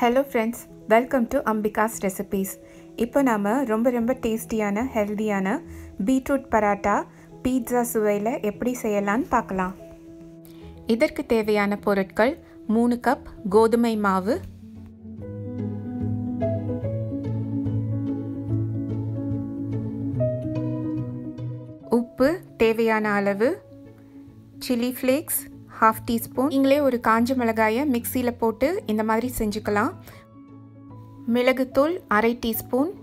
hello friends welcome to Ambika's recipes இப்போ நாம் ரொம்ப ரொம்ப டேஸ்டியான ஹெல்தியான பீட்ரூட் பராட்டா பீட்சா சுவையில் எப்படி செய்யலான்னு பார்க்கலாம் இதற்கு தேவையான பொருட்கள் மூணு கப் கோதுமை மாவு உப்பு தேவையான அளவு சில்லி ஃப்ளேக்ஸ் ஹாஃப் டீஸ்பூன் நீங்களே ஒரு காஞ்ச மிளகாயை மிக்சியில் போட்டு இந்த மாதிரி செஞ்சுக்கலாம் மிளகுத்தூள் அரை teaspoon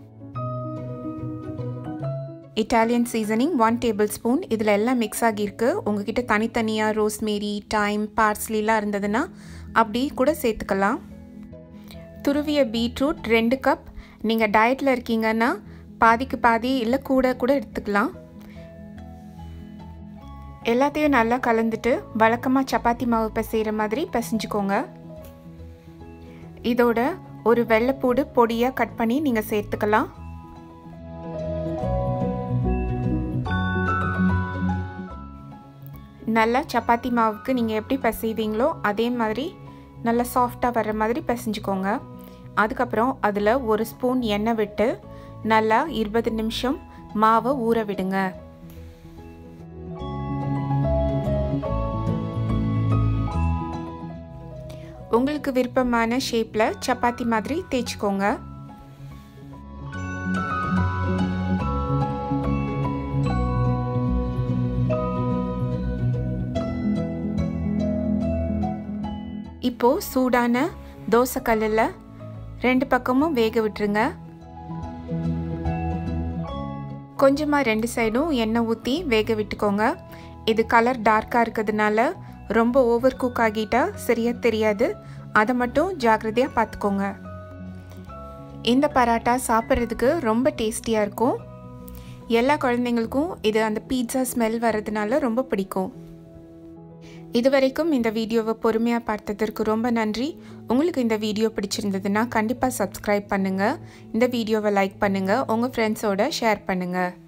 Italian seasoning one tablespoon இதில் எல்லாம் மிக்ஸ் ஆகியிருக்கு உங்ககிட்ட தனித்தனியாக ரோஸ்மேரி டைம் பார்ஸ்லிலாம் இருந்ததுன்னா அப்படி கூட சேர்த்துக்கலாம் துருவிய பீட்ரூட் ரெண்டு கப் நீங்கள் டயட்டில் இருக்கீங்கன்னா பாதிக்கு பாதி இல்லை கூட கூட எடுத்துக்கலாம் எல்லாத்தையும் நல்லா கலந்துட்டு வழக்கமாக சப்பாத்தி மாவு பிசைகிற மாதிரி பிசைஞ்சுக்கோங்க இதோட ஒரு வெள்ளைப்பூடு பொடியாக கட் பண்ணி நீங்கள் சேர்த்துக்கலாம் நல்லா சப்பாத்தி மாவுக்கு நீங்கள் எப்படி பிசைவீங்களோ அதே மாதிரி நல்லா சாஃப்டாக வர்ற மாதிரி பிசைஞ்சுக்கோங்க அதுக்கப்புறம் அதில் ஒரு ஸ்பூன் எண்ணெய் விட்டு நல்லா இருபது நிமிஷம் மாவை ஊற விடுங்க உங்களுக்கு விருப்பமான ஷேப்பில் சப்பாத்தி மாதிரி தேய்ச்சிக்கோங்க இப்போது சூடான தோசைக்கல்லில் ரெண்டு பக்கமும் வேக விட்டுருங்க கொஞ்சமாக ரெண்டு சைடும் எண்ணெய் ஊற்றி வேக விட்டுக்கோங்க இது கலர் டார்க்காக இருக்கிறதுனால ரொம்ப ஓவர் குக் ஆகிட்டா சரியாக தெரியாது அதை மட்டும் ஜாக்கிரதையாக பார்த்துக்கோங்க இந்த பராட்டா சாப்பிட்றதுக்கு ரொம்ப டேஸ்டியாக இருக்கும் எல்லா குழந்தைங்களுக்கும் இது அந்த பீட்சா ஸ்மெல் வர்றதுனால ரொம்ப பிடிக்கும் இது வரைக்கும் இந்த வீடியோவை பொறுமையாக பார்த்ததற்கு ரொம்ப நன்றி உங்களுக்கு இந்த வீடியோ பிடிச்சிருந்ததுன்னா கண்டிப்பாக சப்ஸ்கிரைப் பண்ணுங்கள் இந்த வீடியோவை லைக் பண்ணுங்கள் உங்கள் ஃப்ரெண்ட்ஸோட ஷேர் பண்ணுங்கள்